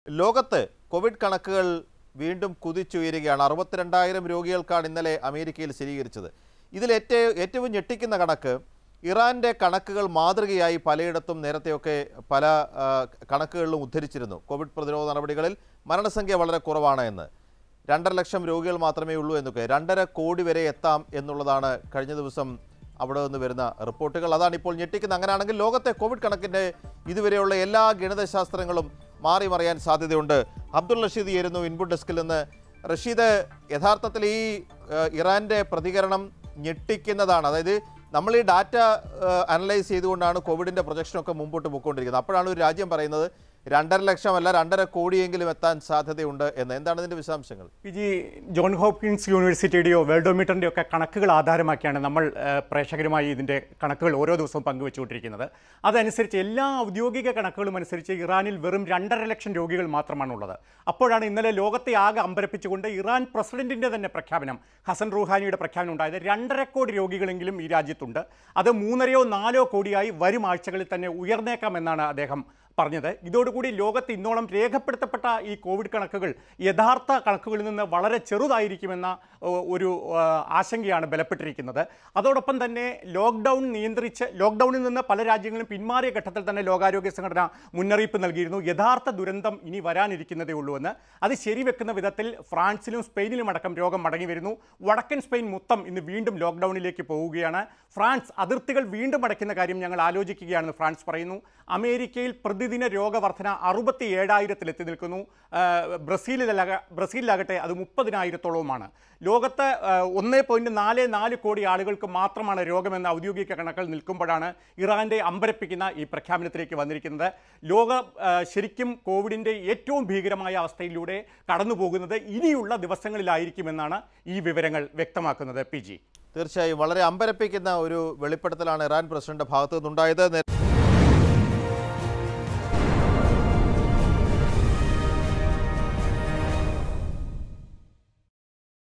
ലോകത്ത് കോവിഡ് കണക്കുകൾ വീണ്ടും കുതിച്ചുയരുകയാണ് അറുപത്തിരണ്ടായിരം രോഗികൾക്കാണ് ഇന്നലെ അമേരിക്കയിൽ സ്ഥിരീകരിച്ചത് ഇതിൽ ഏറ്റവും ഏറ്റവും ഞെട്ടിക്കുന്ന കണക്ക് ഇറാന്റെ കണക്കുകൾ മാതൃകയായി പലയിടത്തും നേരത്തെയൊക്കെ പല ആ, കണക്കുകളിലും ഉദ്ധരിച്ചിരുന്നു കോവിഡ് പ്രതിരോധ നടപടികളിൽ മരണസംഖ്യ വളരെ കുറവാണ് എന്ന് രണ്ടര ലക്ഷം രോഗികൾ മാത്രമേ ഉള്ളൂ എന്നൊക്കെ രണ്ടര കോടി വരെ എത്താം എന്നുള്ളതാണ് കഴിഞ്ഞ ദിവസം അവിടെ നിന്ന് വരുന്ന റിപ്പോർട്ടുകൾ അതാണ് ഇപ്പോൾ ഞെട്ടിക്കുന്നത് അങ്ങനെയാണെങ്കിൽ ലോകത്തെ കോവിഡ് കണക്കിൻ്റെ ഇതുവരെയുള്ള എല്ലാ ഗണിതശാസ്ത്രങ്ങളും മാറി മറിയാൻ സാധ്യതയുണ്ട് അബ്ദുൾ റഷീദ് ആയിരുന്നു ഇൻപുട്ട് ഡെസ്കിൽ നിന്ന് റഷീദ് യഥാർത്ഥത്തിൽ ഈ ഏഹ്, ഇറാന്റെ പ്രതികരണം ഞെട്ടിക്കുന്നതാണ് അതായത് നമ്മൾ ഈ ഡാറ്റ അനലൈസ് ചെയ്തുകൊണ്ടാണ് കോവിഡിന്റെ പ്രൊജക്ഷനൊക്കെ മുമ്പോട്ട് പോയിക്കൊണ്ടിരിക്കുന്നത് അപ്പോഴാണ് ഒരു രാജ്യം പറയുന്നത് രണ്ടര ലക്ഷം അല്ല രണ്ടര കോടിയെങ്കിലും എത്താൻ സാധ്യതയുണ്ട് എന്ന് എന്താണ് ഇതിന്റെ വിശദാംശങ്ങൾ പി ജി ജോൺ ഹോപ്കിൻസ് യൂണിവേഴ്സിറ്റിയുടെയോ വേൾഡോമീറ്ററിൻ്റെയോ ഒക്കെ കണക്കുകൾ ആധാരമാക്കിയാണ് നമ്മൾ ഏഹ്, പ്രേക്ഷകരുമായി ഇതിൻ്റെ കണക്കുകൾ ഓരോ ദിവസവും പങ്കുവെച്ചുകൊണ്ടിരിക്കുന്നത് അതനുസരിച്ച് എല്ലാ ഔദ്യോഗിക കണക്കുകളും അനുസരിച്ച് ഇറാനിൽ വെറും രണ്ടര ലക്ഷം രോഗികൾ മാത്രമാണുള്ളത് അപ്പോഴാണ് ഇന്നലെ ലോകത്തെ ആകെ അമ്പരപ്പിച്ചുകൊണ്ട് ഇറാൻ പ്രസിഡന്റിൻ്റെ തന്നെ പ്രഖ്യാപനം ഹസൻ റുഹാനിയുടെ പ്രഖ്യാപനം ഉണ്ടായത് രണ്ടര കോടി രോഗികളെങ്കിലും ഈ രാജ്യത്തുണ്ട് അത് മൂന്നരയോ നാലോ കോടിയായി വരും ആഴ്ചകളിൽ തന്നെ ഉയർന്നേക്കാമെന്നാണ് അദ്ദേഹം പറഞ്ഞത് ഇതോടുകൂടി ലോകത്ത് ഇന്നോളം രേഖപ്പെടുത്തപ്പെട്ട ഈ കോവിഡ് കണക്കുകൾ യഥാർത്ഥ കണക്കുകളിൽ നിന്ന് വളരെ ചെറുതായിരിക്കുമെന്ന ഓ, ഒരു ആ, ആശങ്കയാണ് ബലപ്പെട്ടിരിക്കുന്നത് അതോടൊപ്പം തന്നെ ലോക്ക്ഡൗൺ നിയന്ത്രിച്ച് ലോക്ക്ഡൗണിൽ നിന്ന് പല രാജ്യങ്ങളും പിന്മാറിയ ഘട്ടത്തിൽ തന്നെ ലോകാരോഗ്യ സംഘടന മുന്നറിയിപ്പ് നൽകിയിരുന്നു യഥാർത്ഥ ദുരന്തം ഇനി വരാനിരിക്കുന്നതേ ഉള്ളൂ എന്ന് അത് ശരിവെക്കുന്ന വിധത്തിൽ ഫ്രാൻസിലും സ്പെയിനിലും അടക്കം രോഗം മടങ്ങി വരുന്നു വടക്കൻ സ്പെയിൻ മൊത്തം ഇന്ന് വീണ്ടും ലോക്ക്ഡൗണിലേക്ക് പോവുകയാണ് ഫ്രാൻസ് അതിർത്തികൾ വീണ്ടും അടയ്ക്കുന്ന കാര്യം ഞങ്ങൾ ആലോചിക്കുകയാണെന്ന് ഫ്രാൻസ് പറയുന്നു അമേരിക്കയിൽ പ്രതിദിന രോഗവർധന അറുപത്തി ഏഴായിരത്തിൽ എത്തി നിൽക്കുന്നു ആ, ബ്രസീലിലക ബ്രസീലിലാകട്ടെ അത് മുപ്പതിനായിരത്തോളവുമാണ് ലോകത്ത് ഒന്ന് പോയിന്റ് നാല് നാല് കോടി ആളുകൾക്ക് മാത്രമാണ് രോഗമെന്ന ഔദ്യോഗിക കണക്കുകൾ നിൽക്കുമ്പോഴാണ് ഇറാന്റെ അമ്പരപ്പിക്കുന്ന ഈ പ്രഖ്യാപനത്തിലേക്ക് വന്നിരിക്കുന്നത് ലോക ആ, ശരിക്കും കോവിഡിന്റെ ഏറ്റവും ഭീകരമായ അവസ്ഥയിലൂടെ കടന്നു പോകുന്നത് ഇനിയുള്ള ദിവസങ്ങളിലായിരിക്കുമെന്നാണ് ഈ വിവരങ്ങൾ വ്യക്തമാക്കുന്നത് പി ജി തീർച്ചയായും വളരെ അമ്പരപ്പിക്കുന്ന ഒരു വെളിപ്പെടുത്തലാണ് ഇറാൻ പ്രസിഡന്റ് ഭാഗത്തു നിന്നുണ്ടായത് നേ-